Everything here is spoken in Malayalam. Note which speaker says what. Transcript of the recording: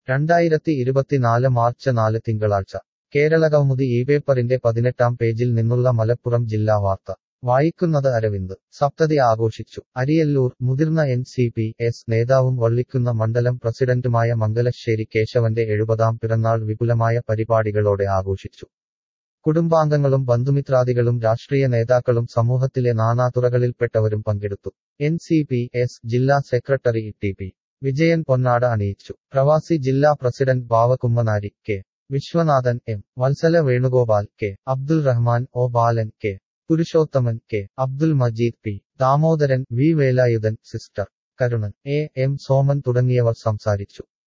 Speaker 1: രണ്ടായിരത്തി ഇരുപത്തിനാല് മാർച്ച് നാല് തിങ്കളാഴ്ച കേരളകൗമുദി ഈ പേപ്പറിന്റെ പതിനെട്ടാം പേജിൽ നിന്നുള്ള മലപ്പുറം ജില്ലാ വാർത്ത വായിക്കുന്നത് അരവിന്ദ് സപ്തതി ആഘോഷിച്ചു അരിയല്ലൂർ മുതിർന്ന എൻ സി പി എസ് നേതാവും വള്ളിക്കുന്ന മണ്ഡലം പ്രസിഡന്റുമായ മംഗലശ്ശേരി കേശവന്റെ എഴുപതാം പിറന്നാൾ വിപുലമായ പരിപാടികളോടെ ആഘോഷിച്ചു കുടുംബാംഗങ്ങളും ബന്ധുമിത്രാദികളും രാഷ്ട്രീയ നേതാക്കളും സമൂഹത്തിലെ നാനാതുറകളിൽപ്പെട്ടവരും പങ്കെടുത്തു എൻ സി പി എസ് ജില്ലാ സെക്രട്ടറി ടി പി വിജയൻ പൊന്നാട അണിയിച്ചു പ്രവാസി ജില്ലാ president Bavakummanari K Viswanathan M Vatsala Venugopal K Abdul Rahman O Balan K Purushothaman K Abdul Majeed P Damodaran V Velayudhan sister Karunan A M Soman തുടങ്ങിയവർ സംസാരിച്ചു